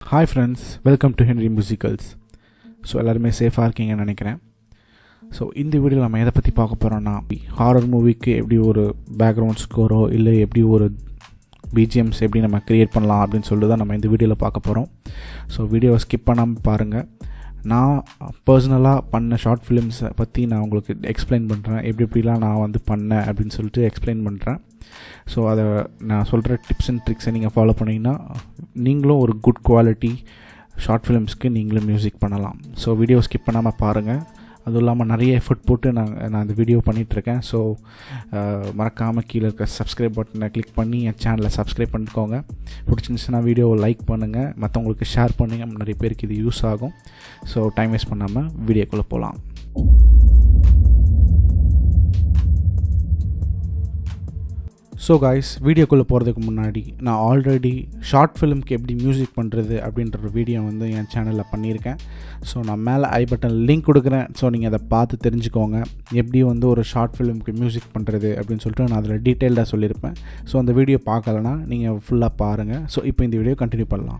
hi friends welcome to Henry musicals so எல்லாருமே சேஃபாக இருக்கீங்கன்னு நினைக்கிறேன் ஸோ இந்த வீடியோவில் நம்ம எதை பற்றி பார்க்க போகிறோன்னா ஹாரர் மூவிக்கு எப்படி ஒரு பேக்ரவுண்ட் ஸ்கோரோ இல்லை எப்படி ஒரு பிஜிஎம்ஸ் எப்படி நம்ம க்ரியேட் பண்ணலாம் அப்படின்னு சொல்லிட்டு தான் நம்ம இந்த வீடியோவில் பார்க்க போகிறோம் ஸோ வீடியோவை ஸ்கிப் பண்ணாமல் பாருங்கள் நான் பர்சனலாக பண்ண ஷார்ட் ஃபிலிம்ஸை பற்றி நான் உங்களுக்கு எக்ஸ்பிளைன் பண்ணுறேன் எப்படி எப்படிலாம் நான் வந்து பண்ணேன் அப்படின்னு சொல்லிட்டு எக்ஸ்பிளைன் பண்ணுறேன் ஸோ அதை நான் சொல்கிற டிப்ஸ் அண்ட் ட்ரிக்ஸை நீங்கள் ஃபாலோ பண்ணிங்கன்னா நீங்களும் ஒரு குட் குவாலிட்டி ஷார்ட் ஃபிலிம்ஸ்க்கு நீங்களும் மியூசிக் பண்ணலாம் ஸோ வீடியோ ஸ்கிப் பண்ணாமல் பாருங்கள் அதுவும் இல்லாமல் நிறைய எஃபர்ட் போட்டு நான் நான் இந்த வீடியோ பண்ணிகிட்ருக்கேன் ஸோ மறக்காமல் கீழே இருக்க சப்ஸ்கிரைப் பட்டனை கிளிக் பண்ணி என் சேனலை சப்ஸ்கிரைப் பண்ணிக்கோங்க பிடிச்சிருந்துச்சுன்னா வீடியோவை லைக் பண்ணுங்கள் மற்றவங்களுக்கு ஷேர் பண்ணுங்கள் நிறைய பேருக்கு இது யூஸ் ஆகும் ஸோ டைம் வேஸ்ட் பண்ணாமல் வீடியோக்குள்ளே போகலாம் ஸோ காய்ஸ் வீடியோக்குள்ளே போகிறதுக்கு முன்னாடி நான் ஆல்ரெடி ஷார்ட் ஃபிலிம்க்கு எப்படி மியூசிக் பண்ணுறது அப்படின்ற ஒரு வீடியோ வந்து என் சேனலில் பண்ணியிருக்கேன் ஸோ நான் மேலே ஐ பட்டன் லிங்க் கொடுக்குறேன் ஸோ நீங்கள் அதை பார்த்து தெரிஞ்சுக்கோங்க எப்படி வந்து ஒரு ஷார்ட் ஃபிலிம்க்கு மியூசிக் பண்ணுறது அப்படின்னு சொல்லிட்டு நான் அதில் டீட்டெயில்டாக சொல்லியிருப்பேன் ஸோ அந்த வீடியோ பார்க்கலனா நீங்கள் ஃபுல்லாக பாருங்கள் ஸோ இப்போ இந்த வீடியோ கண்டினியூ பண்ணலாம்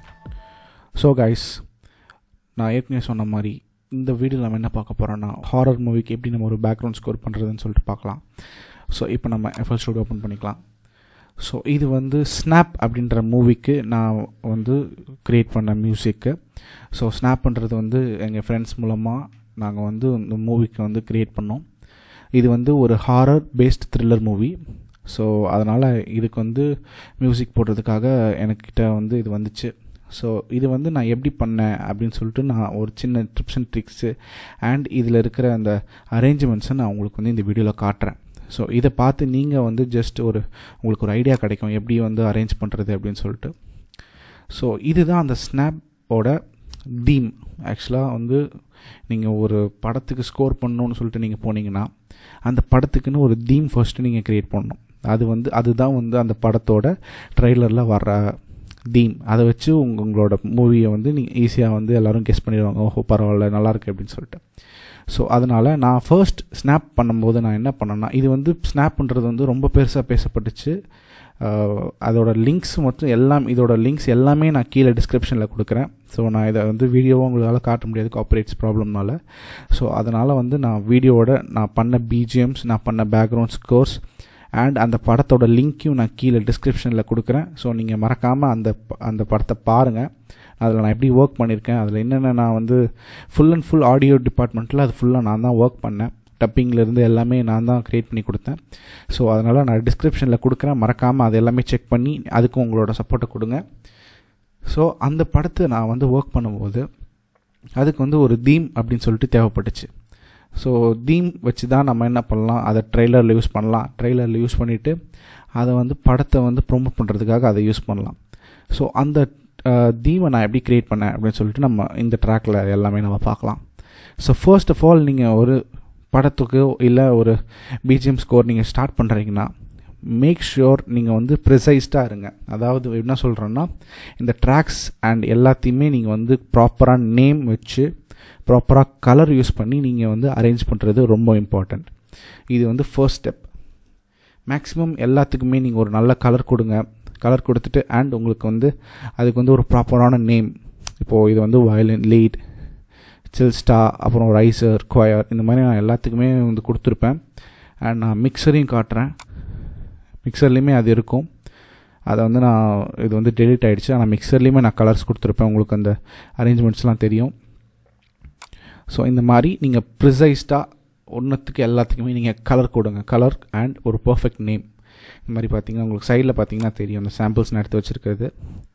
ஸோ கைஸ் நான் ஏற்கனவே சொன்ன மாதிரி இந்த வீடியோவில் நம்ம என்ன பார்க்க போகிறோன்னா ஹாரர் மூவிக்கு எப்படி நம்ம ஒரு பேக்ரவுண்ட் ஸ்கோர் பண்ணுறதுன்னு சொல்லிட்டு பார்க்கலாம் ஸோ இப்போ நம்ம எஃப்எல் ஸ்டூடியோ ஓப்பன் பண்ணிக்கலாம் ஸோ இது வந்து ஸ்னாப் அப்படின்ற மூவிக்கு நான் வந்து க்ரியேட் பண்ண மியூசிக்கு ஸோ ஸ்னாப்ன்றது வந்து எங்கள் ஃப்ரெண்ட்ஸ் மூலமாக நாங்கள் வந்து இந்த மூவிக்கு வந்து க்ரியேட் பண்ணோம் இது வந்து ஒரு horror based thriller movie so அதனால் இதுக்கு வந்து மியூசிக் போடுறதுக்காக எனக்கிட்ட வந்து இது வந்துச்சு ஸோ இது வந்து நான் எப்படி பண்ணேன் அப்படின்னு சொல்லிட்டு நான் ஒரு சின்ன ட்ரிப்ஸ் அண்ட் ட்ரிக்ஸு அண்ட் இதில் இருக்கிற அந்த அரேஞ்ச்மெண்ட்ஸை நான் உங்களுக்கு வந்து இந்த வீடியோவில் காட்டுறேன் ஸோ இதை பார்த்து நீங்கள் வந்து ஜஸ்ட் ஒரு உங்களுக்கு ஒரு ஐடியா கிடைக்கும் எப்படி வந்து அரேஞ்ச் பண்ணுறது அப்படின்னு சொல்லிட்டு ஸோ இதுதான் அந்த ஸ்னாப்போட தீம் ஆக்சுவலாக வந்து நீங்கள் ஒரு படத்துக்கு ஸ்கோர் பண்ணணுன்னு சொல்லிட்டு நீங்கள் போனீங்கன்னா அந்த படத்துக்குன்னு ஒரு தீம் ஃபஸ்ட்டு நீங்கள் க்ரியேட் பண்ணணும் அது வந்து அதுதான் வந்து அந்த படத்தோட ட்ரெய்லரில் வர்ற தீம் அதை வச்சு உங்கள் உங்களோட மூவியை வந்து நீங்கள் ஈஸியாக வந்து எல்லோரும் கெஸ் பண்ணிடுவாங்க ஓஹோ பரவாயில்ல நல்லாயிருக்கு அப்படின்னு சொல்லிட்டு ஸோ அதனால் நான் ஃபர்ஸ்ட் ஸ்னாப் பண்ணும்போது நான் என்ன பண்ணேன்னா இது வந்து ஸ்னாப்ன்றது வந்து ரொம்ப பெருசாக பேசப்பட்டுச்சு அதோட லிங்க்ஸ் மட்டும் எல்லாம் இதோட லிங்க்ஸ் எல்லாமே நான் கீழே டிஸ்கிரிப்ஷனில் கொடுக்குறேன் ஸோ நான் இதை வந்து வீடியோவும் உங்களால் காட்ட முடியாது காப்பரேட்ஸ் ப்ராப்ளம்னால ஸோ அதனால் வந்து நான் வீடியோவோட நான் பண்ண பிஜிஎம்ஸ் நான் பண்ண பேக்ரவுண்ட் ஸ்கோர்ஸ் அண்ட் அந்த படத்தோட லிங்க்கையும் நான் கீழே டிஸ்கிரிப்ஷனில் கொடுக்குறேன் ஸோ நீங்கள் மறக்காமல் அந்த அந்த படத்தை பாருங்கள் அதில் நான் எப்படி ஒர்க் பண்ணியிருக்கேன் அதில் என்னென்ன நான் வந்து ஃபுல் அண்ட் ஃபுல் ஆடியோ டிபார்ட்மெண்ட்டில் அது ஃபுல்லாக நான் தான் ஒர்க் பண்ணேன் டப்பிங்லேருந்து எல்லாமே நான் தான் க்ரியேட் பண்ணி கொடுத்தேன் ஸோ அதனால் நான் டிஸ்கிரிப்ஷனில் கொடுக்குறேன் மறக்காமல் அது எல்லாமே செக் பண்ணி அதுக்கும் உங்களோட சப்போர்ட்டை கொடுங்க ஸோ அந்த படத்தை நான் வந்து ஒர்க் பண்ணும்போது அதுக்கு வந்து ஒரு தீம் அப்படின்னு சொல்லிட்டு தேவைப்பட்டுச்சு ஸோ தீம் வச்சு தான் நம்ம என்ன பண்ணலாம் அதை ட்ரெய்லரில் யூஸ் பண்ணலாம் ட்ரெய்லரில் யூஸ் பண்ணிவிட்டு அதை வந்து படத்தை வந்து ப்ரொமோட் பண்ணுறதுக்காக அதை யூஸ் பண்ணலாம் ஸோ அந்த தீமை நான் எப்படி க்ரியேட் பண்ணேன் அப்படின்னு சொல்லிட்டு நம்ம இந்த ட்ராக்கில் எல்லாமே நம்ம பார்க்கலாம் ஸோ ஃபர்ஸ்ட் ஆஃப் ஆல் நீங்கள் ஒரு படத்துக்கு இல்லை ஒரு பிஜிஎம் ஸ்கோர் நீங்கள் ஸ்டார்ட் பண்ணுறீங்கன்னா மேக் ஷுர் நீங்கள் வந்து ப்ரிசைஸ்டாக இருங்க அதாவது என்ன சொல்கிறேன்னா இந்த ட்ராக்ஸ் அண்ட் எல்லாத்தையுமே நீங்கள் வந்து ப்ராப்பராக நேம் வச்சு ப்ராப்பராக கலர் யூஸ் பண்ணி நீங்கள் வந்து அரேஞ்ச் பண்ணுறது ரொம்ப இம்பார்ட்டண்ட் இது வந்து ஃபர்ஸ்ட் ஸ்டெப் மேக்ஸிமம் எல்லாத்துக்குமே நீங்கள் ஒரு நல்ல கலர் கொடுங்க கலர் கொடுத்துட்டு அண்ட் உங்களுக்கு வந்து அதுக்கு வந்து ஒரு ப்ராப்பரான நேம் இப்போது இது வந்து வயலின் லீட் சில்ஸ்டா அப்புறம் ரைசர் கொயர் இந்த மாதிரி நான் எல்லாத்துக்குமே வந்து கொடுத்துருப்பேன் அண்ட் நான் மிக்சரையும் காட்டுறேன் மிக்சர்லேயுமே அது இருக்கும் அதை வந்து நான் இது வந்து டெலிட் ஆகிடுச்சு ஆனால் மிக்சர்லேயுமே நான் கலர்ஸ் கொடுத்துருப்பேன் உங்களுக்கு அந்த அரேஞ்ச்மெண்ட்ஸ்லாம் தெரியும் ஸோ இந்த மாதிரி நீங்கள் ப்ரிசைஸ்டாக ஒன்றுத்துக்கு எல்லாத்துக்குமே நீங்கள் கலர் கொடுங்க கலர் அண்ட் ஒரு பர்ஃபெக்ட் நேம் இந்த மாதிரி பார்த்தீங்கன்னா உங்களுக்கு சைடில் பார்த்தீங்கன்னா தெரியும் அந்த சாம்பிள்ஸ் நான் எடுத்து வச்சுருக்கிறது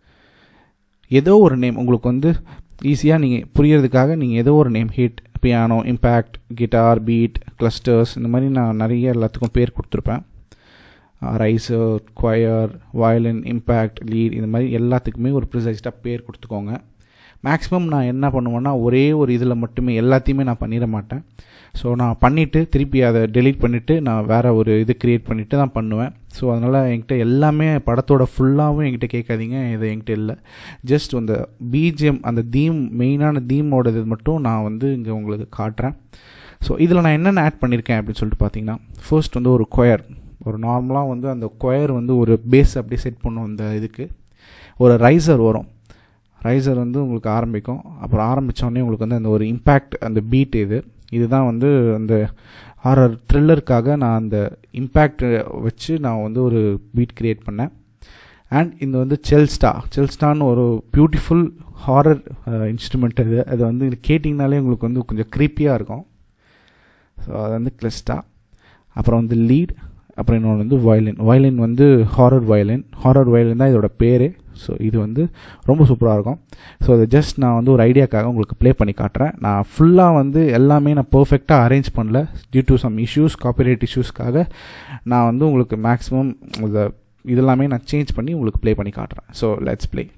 ஏதோ ஒரு நேம் உங்களுக்கு வந்து ஈஸியாக நீங்கள் புரியறதுக்காக நீங்கள் ஏதோ ஒரு name hit piano impact guitar beat clusters இந்த மாதிரி நான் நிறைய எல்லாத்துக்கும் பேர் கொடுத்துருப்பேன் riser choir violin impact lead இந்த மாதிரி எல்லாத்துக்குமே ஒரு ப்ரிசைஸ்டாக பேர் கொடுத்துக்கோங்க மேக்ஸிமம் நான் என்ன பண்ணுவேன்னா ஒரே ஒரு இதில் மட்டுமே எல்லாத்தையுமே நான் பண்ணிட மாட்டேன் ஸோ நான் பண்ணிவிட்டு திருப்பி அதை டெலீட் பண்ணிவிட்டு நான் வேறு ஒரு இது க்ரியேட் பண்ணிவிட்டு தான் பண்ணுவேன் ஸோ அதனால் என்கிட்ட எல்லாமே படத்தோட ஃபுல்லாகவும் என்கிட்ட கேட்காதீங்க இது என்கிட்ட இல்லை ஜஸ்ட் அந்த பிஜிஎம் அந்த தீம் மெயினான தீமோட இது மட்டும் நான் வந்து இங்கே உங்களுக்கு காட்டுறேன் ஸோ இதில் நான் என்னென்ன ஆட் பண்ணியிருக்கேன் அப்படின்னு சொல்லிட்டு பார்த்தீங்கன்னா ஃபர்ஸ்ட் வந்து ஒரு கொயர் ஒரு நார்மலாக வந்து அந்த கொயர் வந்து ஒரு பேஸ் அப்படியே செட் பண்ணும் அந்த இதுக்கு ஒரு ரைசர் வரும் ரைசர் வந்து உங்களுக்கு ஆரம்பிக்கும் அப்புறம் ஆரம்பித்தோடனே உங்களுக்கு வந்து அந்த ஒரு இம்பேக்ட் அந்த பீட் இது இதுதான் வந்து அந்த ஹாரர் த்ரில்லருக்காக நான் அந்த இம்பேக்ட் வச்சு நான் வந்து ஒரு பீட் க்ரியேட் பண்ணேன் அண்ட் இந்த வந்து செல்ஸ்டா செல்ஸ்டான்னு ஒரு பியூட்டிஃபுல் ஹாரர் இன்ஸ்ட்ருமெண்ட் இது அது வந்து கேட்டிங்கனாலே உங்களுக்கு வந்து கொஞ்சம் க்ரீப்பியாக இருக்கும் ஸோ அது வந்து கிளிஸ்டா அப்புறம் வந்து லீட் அப்புறம் இன்னொன்று வந்து வயலின் வயலின் வந்து ஹாரர் வயலின் ஹாரர் வயலின் தான் இதோட பேர் ஸோ இது வந்து ரொம்ப சூப்பராக இருக்கும் ஸோ அது ஜஸ்ட் நான் வந்து ஒரு ஐடியாக்காக உங்களுக்கு ப்ளே பண்ணி காட்டுறேன் நான் ஃபுல்லாக வந்து எல்லாமே நான் பர்ஃபெக்டாக அரேஞ்ச் பண்ணல due to some issues copyright இஷ்யூஸ்க்காக நான் வந்து உங்களுக்கு மேக்ஸிமம் இந்த இதெல்லாமே நான் சேஞ்ச் பண்ணி உங்களுக்கு ப்ளே பண்ணி காட்டுறேன் ஸோ லெட்ஸ் ப்ளே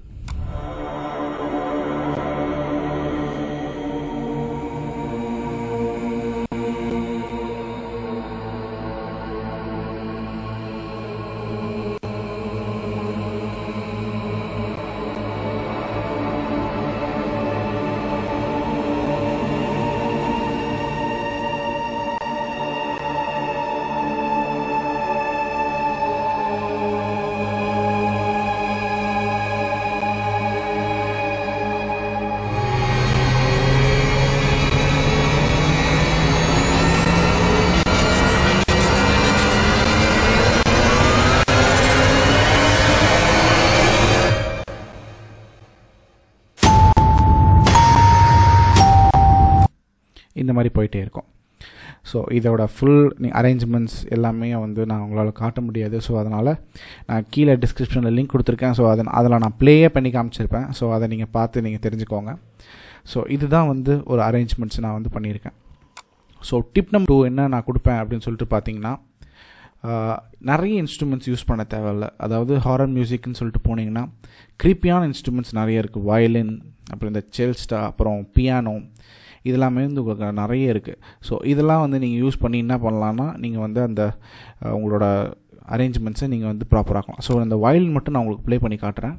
இந்த மாதிரி போயிட்டே இருக்கும் ஸோ இதோட ஃபுல் அரேஞ்ச்மெண்ட்ஸ் எல்லாமே வந்து நான் உங்களால் காட்ட முடியாது ஸோ அதனால் நான் கீழே டிஸ்கிரிப்ஷனில் லிங்க் கொடுத்துருக்கேன் ஸோ அதை அதில் நான் ப்ளேயே பண்ணி காமிச்சிருப்பேன் ஸோ அதை நீங்கள் பார்த்து நீங்கள் தெரிஞ்சுக்கோங்க ஸோ இதுதான் வந்து ஒரு அரேஞ்ச்மெண்ட்ஸ் நான் வந்து பண்ணியிருக்கேன் ஸோ டிப் நம்பர் டூ என்ன நான் கொடுப்பேன் அப்படின்னு சொல்லிட்டு பார்த்தீங்கன்னா நிறைய இன்ஸ்ட்ருமெண்ட்ஸ் யூஸ் பண்ண தேவையில்ல அதாவது ஹாரர் மியூசிக்னு சொல்லிட்டு போனீங்கன்னா க்ரீப்பியான இன்ஸ்ட்ருமெண்ட்ஸ் நிறைய இருக்குது வயலின் அப்புறம் இந்த செல்ஸ்டா அப்புறம் பியானோ இதெல்லாமே வந்து உங்களுக்கு நிறைய இருக்குது ஸோ இதெல்லாம் வந்து நீங்கள் யூஸ் பண்ணி என்ன பண்ணலான்னா நீங்கள் வந்து அந்த உங்களோட அரேஞ்ச்மெண்ட்ஸை நீங்கள் வந்து ப்ராப்பராகலாம் ஸோ அந்த வயலின் மட்டும் நான் உங்களுக்கு ப்ளே பண்ணி காட்டுறேன்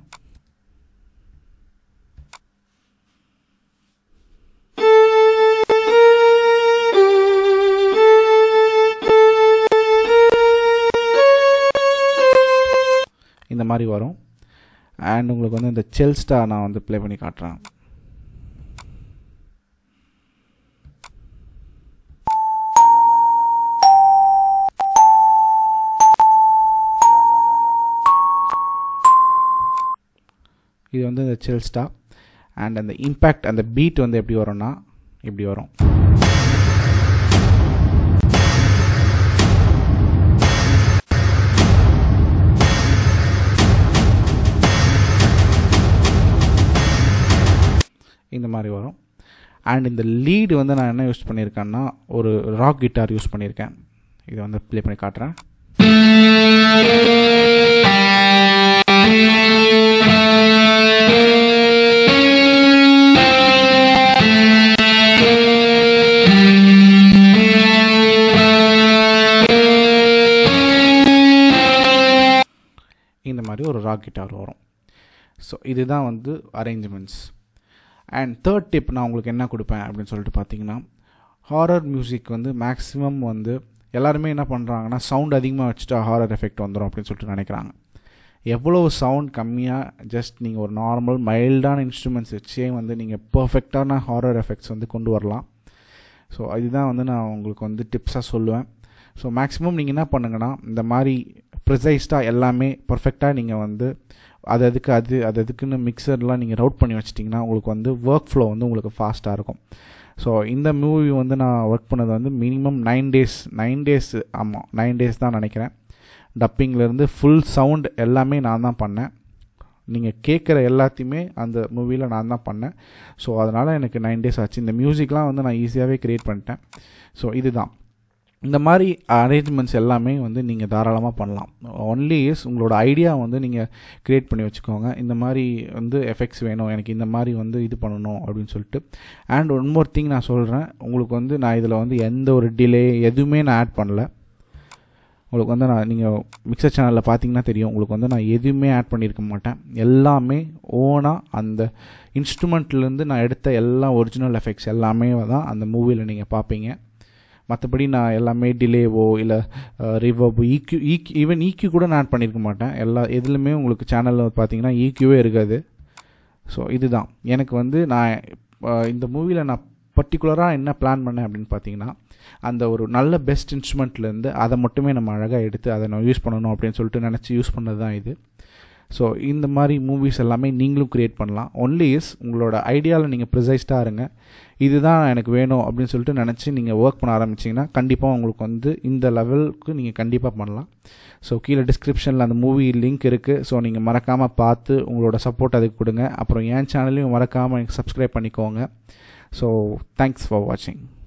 இந்த மாதிரி வரும் அண்ட் உங்களுக்கு வந்து இந்த செல்ஸ்டா நான் வந்து ப்ளே பண்ணி காட்டுறேன் இது வந்து இந்த செல்ஸ்டா அண்ட் அந்த இம்பேக்ட் அந்த பீட் வந்து எப்படி வரும்னா இப்படி வரும் இந்த மாதிரி வரும் அண்ட் இந்த லீடு வந்து நான் என்ன யூஸ் பண்ணியிருக்கேன்னா ஒரு ராக் கிட்டார் யூஸ் பண்ணியிருக்கேன் இதை வந்து ப்ளே பண்ணி காட்டுறேன் இந்த மாதிரி ஒரு ராக் கிட்டார் வரும் ஸோ இதுதான் வந்து அரேஞ்ச்மெண்ட்ஸ் அண்ட் தேர்ட் டிப் நான் உங்களுக்கு என்ன கொடுப்பேன் அப்படின்னு சொல்லிட்டு பார்த்தீங்கன்னா ஹாரர் மியூசிக் வந்து மேக்ஸிமம் வந்து எல்லாருமே என்ன பண்ணுறாங்கன்னா சவுண்ட் அதிகமாக வச்சுட்டா ஹாரர் எஃபெக்ட் வந்துடும் அப்படின்னு சொல்லிட்டு நினைக்கிறாங்க எவ்வளோ சவுண்ட் கம்மியாக ஜஸ்ட் நீங்கள் ஒரு நார்மல் மைல்டான இன்ஸ்ட்ருமெண்ட்ஸ் வச்சே வந்து நீங்கள் பர்ஃபெக்டான ஹாரர் எஃபெக்ட்ஸ் வந்து கொண்டு வரலாம் ஸோ இதுதான் வந்து நான் உங்களுக்கு வந்து டிப்ஸாக சொல்லுவேன் ஸோ மேக்ஸிமம் நீங்கள் என்ன பண்ணுங்கன்னா இந்த மாதிரி ப்ரிசைஸ்டாக எல்லாமே பர்ஃபெக்டாக நீங்கள் வந்து அது அதுக்கு அது அது அதுக்குன்னு மிக்சர்லாம் நீங்கள் ரவுட் பண்ணி வச்சிட்டிங்கன்னா உங்களுக்கு வந்து ஒர்க் ஃப்ளோ வந்து உங்களுக்கு ஃபாஸ்ட்டாக இருக்கும் ஸோ இந்த மூவி வந்து நான் ஒர்க் பண்ணது வந்து minimum nine days nine days ஆமாம் நைன் டேஸ் தான் நினைக்கிறேன் டப்பிங்லேருந்து ஃபுல் சவுண்ட் எல்லாமே நான் தான் பண்ணேன் நீங்கள் கேட்குற எல்லாத்தையுமே அந்த மூவியில் நான் தான் பண்ணேன் ஸோ அதனால் எனக்கு நைன் டேஸ் ஆச்சு இந்த மியூசிக்லாம் வந்து நான் ஈஸியாகவே க்ரியேட் பண்ணிட்டேன் ஸோ இதுதான் இந்த மாதிரி அரேஞ்ச்மெண்ட்ஸ் எல்லாமே வந்து நீங்கள் தாராளமாக பண்ணலாம் ஒன்லி இஸ் உங்களோட ஐடியா வந்து நீங்கள் க்ரியேட் பண்ணி வச்சுக்கோங்க இந்த மாதிரி வந்து எஃபெக்ட்ஸ் வேணும் எனக்கு இந்த மாதிரி வந்து இது பண்ணணும் அப்படின்னு சொல்லிட்டு அண்ட் ஒன் மோர் திங் நான் சொல்கிறேன் உங்களுக்கு வந்து நான் இதில் வந்து எந்த ஒரு டிலே எதுவுமே நான் ஆட் பண்ணல உங்களுக்கு வந்து நான் நீங்கள் மிக்சர் சேனலில் பார்த்தீங்கன்னா தெரியும் உங்களுக்கு வந்து நான் எதுவுமே ஆட் பண்ணியிருக்க மாட்டேன் எல்லாமே ஓனாக அந்த இன்ஸ்ட்ருமெண்ட்லேருந்து நான் எடுத்த எல்லா ஒரிஜினல் எஃபெக்ட்ஸ் எல்லாமே தான் அந்த மூவியில் நீங்கள் பார்ப்பீங்க மற்றபடி நான் எல்லாமே டிலேவோ இல்லை ரிவர்போ ஈக்யூ ஈக்யூ ஈவன் ஈக்யூ கூட நான் ஆட் பண்ணியிருக்க மாட்டேன் எல்லா எதுலையுமே உங்களுக்கு சேனலில் பார்த்தீங்கன்னா ஈக்யூவே இருக்காது ஸோ இதுதான் எனக்கு வந்து நான் அஹ், இந்த மூவியில் நான் பர்டிகுலராக என்ன பிளான் பண்ணேன் அப்படின்னு பார்த்தீங்கன்னா அந்த ஒரு நல்ல பெஸ்ட் இன்ஸ்ட்ருமெண்ட்லேருந்து அதை மட்டுமே நம்ம அழகாக எடுத்து அதை நம்ம யூஸ் பண்ணணும் அப்படின்னு சொல்லிட்டு நினச்சி யூஸ் பண்ணது தான் இது ஸோ இந்த மாதிரி மூவிஸ் எல்லாமே நீங்களும் க்ரியேட் பண்ணலாம் ஒன்லி இஸ் உங்களோட ஐடியாவில் நீங்கள் ப்ரிசைஸ்டாக இருங்க இதுதான் எனக்கு வேணும் அப்படின்னு சொல்லிட்டு நினச்சி நீங்கள் ஒர்க் பண்ண ஆரம்பிச்சிங்கன்னா கண்டிப்பாக உங்களுக்கு வந்து இந்த லெவலுக்கு நீங்கள் கண்டிப்பாக பண்ணலாம் ஸோ கீழே டிஸ்கிரிப்ஷனில் அந்த மூவி லிங்க் இருக்குது ஸோ நீங்கள் மறக்காமல் பார்த்து உங்களோட சப்போர்ட் அதுக்கு கொடுங்க அப்புறம் என் சேனலையும் மறக்காமல் எனக்கு சப்ஸ்கிரைப் பண்ணிக்கோங்க ஸோ தேங்க்ஸ் ஃபார் வாட்சிங்